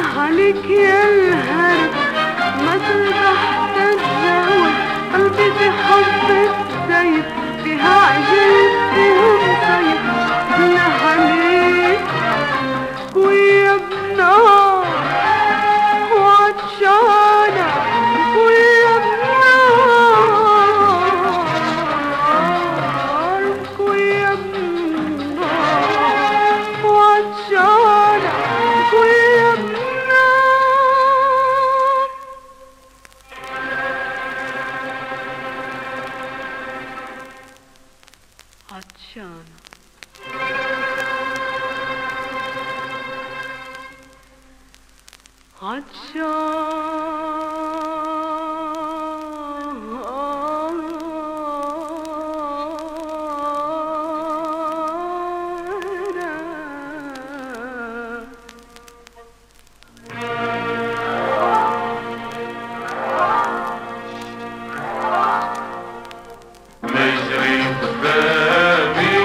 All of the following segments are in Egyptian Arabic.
عليك يا الهرب ما تربح تتزاوج قلبي في حبك سيف فيها عجل فيهم صيف بالله عليك ويا بنار وعطشانة ويا بنار ويا بنار وعطشانة ويا بنار عطشانة عطشانة مجري بابي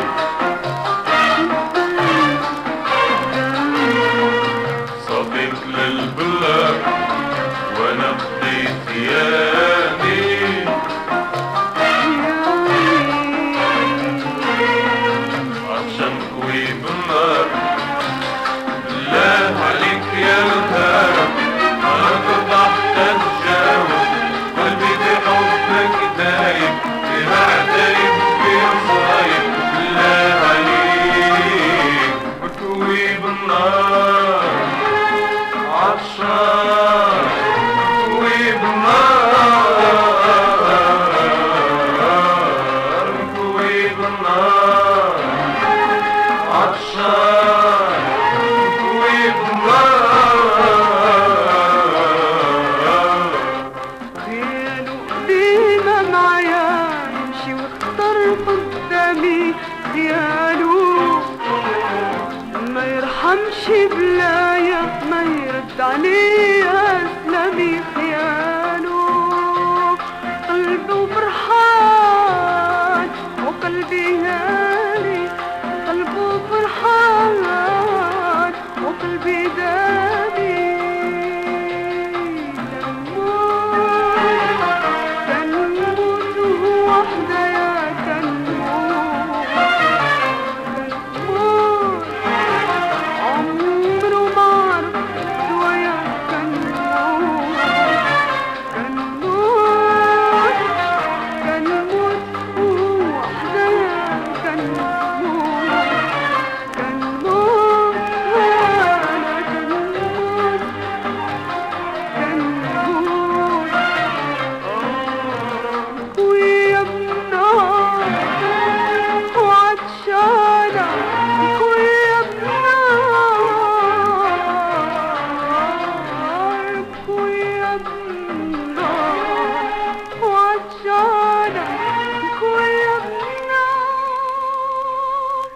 صديق للبلاد وانا بدي ثيابي عشان كوي بالنار بالله عليك يا الهرب ما تضح تتجاوب قلبي في حبك دايب فيها عتايب فيها صايب بالله عليك كوي بالنار عطشان كوي بالنار كوي بالنار عطشان كوي بالنار خياله قديمة معايا يمشي واختار قدامي خياله ما يرحمش بلايا ما يرد عليا اسلامي خياله قلبه فرحان وقلبي هاني قلبه فرحان وقلبي داني كان موت وهو وحده يا كان موت كان موت عمره ما عرف شوية كان موت كان موت كان موت وهو وحده يا كان موت كان موت أنا كان موت كان موت ويا بنار وعطشانة ويا بنار ويا بنار وعطشانة ويا بنار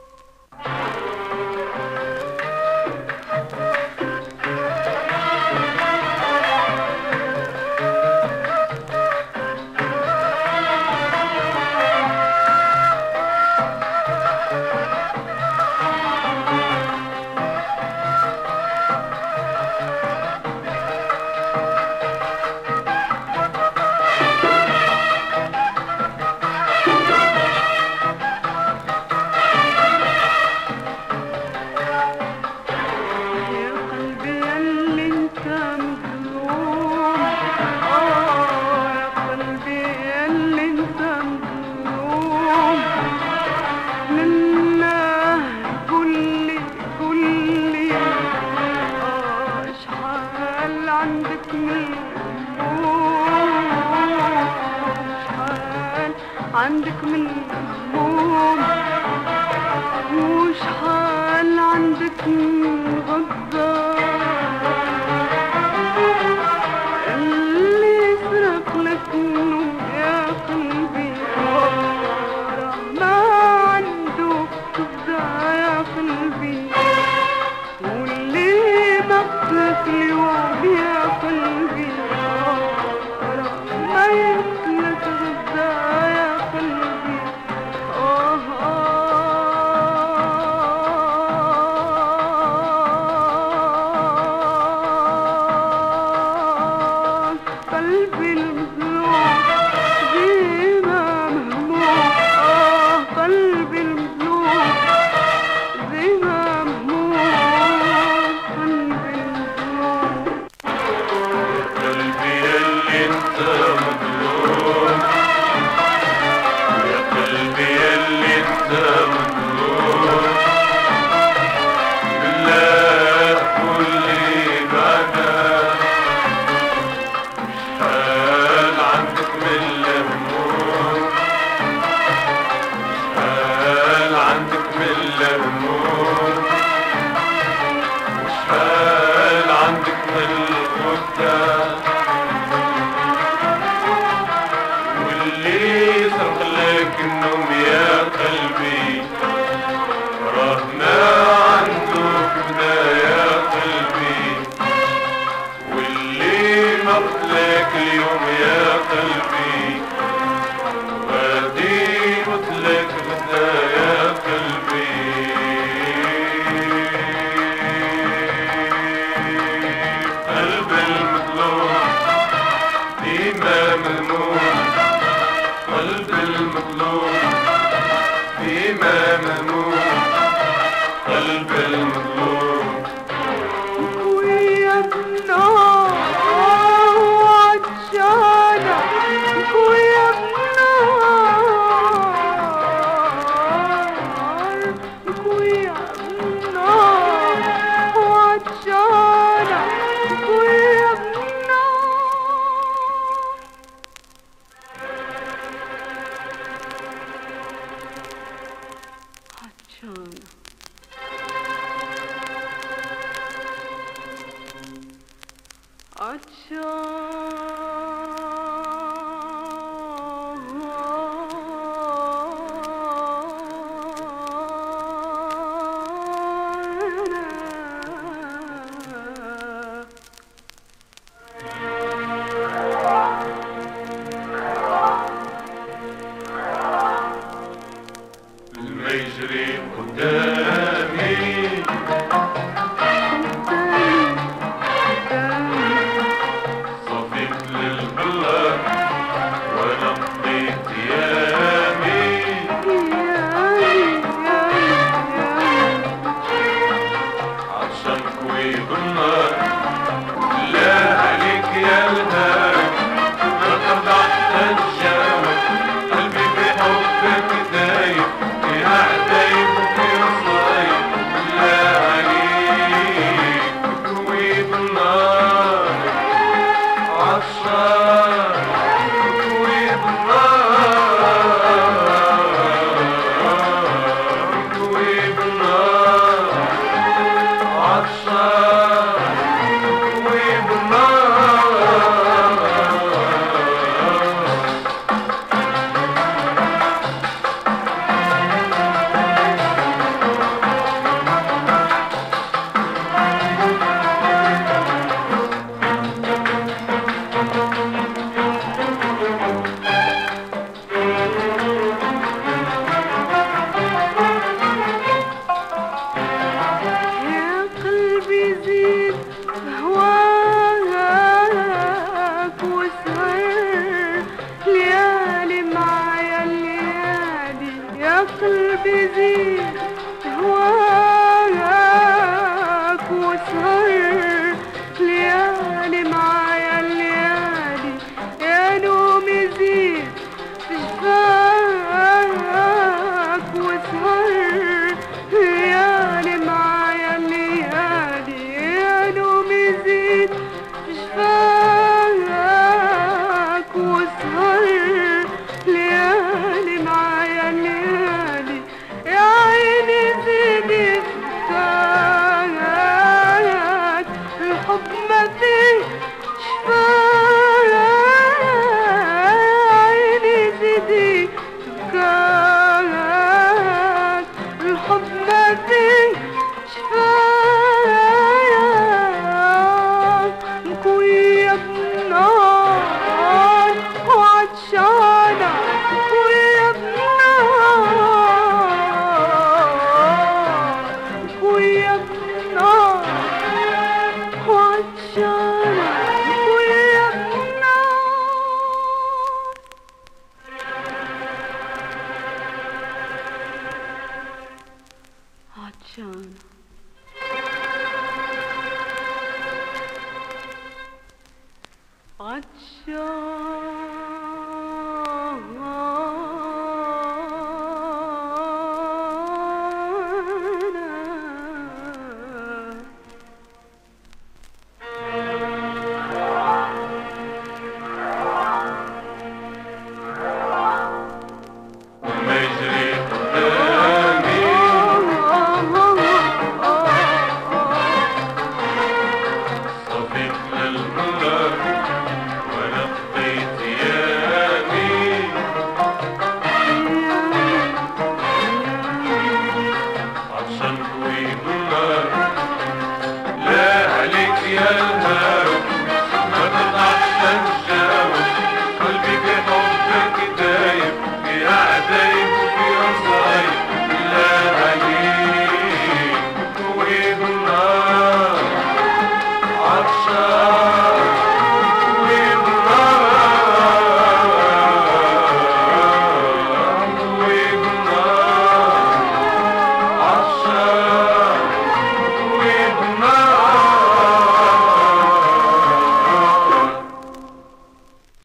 يا قلبي ياللي انت مظلوم اه يا قلبي ياللي انت مظلوم لله قولي قولي اه اشحال عندك من هموم اشحال عندك من هموم وش حال عندك من غدار اللي يسرق لك النوم يا قلبي ورا ما عنده تبدا يا قلبي واللي مقتك اليوم يا قلبي ورا ما ياكلك غدا يا قلبي آه آه عطشان ما يجري قدامي صفيت للبلد وانا قضيت ايامي عطشان كوي بالنار لا عليك يا الهام ركض حتى الجامع قلبي بحبك دايب يا عدايب في صايب لا عليك كوي بالنار عطشان كوي بالنار كوي بالنار عطشان كوي بالنار يا قلبي زيد هواك وسهر ليالي معايا الليالي يا قلبي زيد هواك وسهر ليالي معايا الليالي يا نومي زيد شفاك وسهر ليالي معايا الليالي يا نومي زيد شفاك وسهر ليالي معايا الليالي يا عيني زيدي شفاك الحب ما فيه شفاك عيني زيدي شفاك الحب ما فيه شفاك مكوية بنار وعطشانة مكوية بنار مكوية بنار وعطشانة مكوية بنار عطشانة عطشانة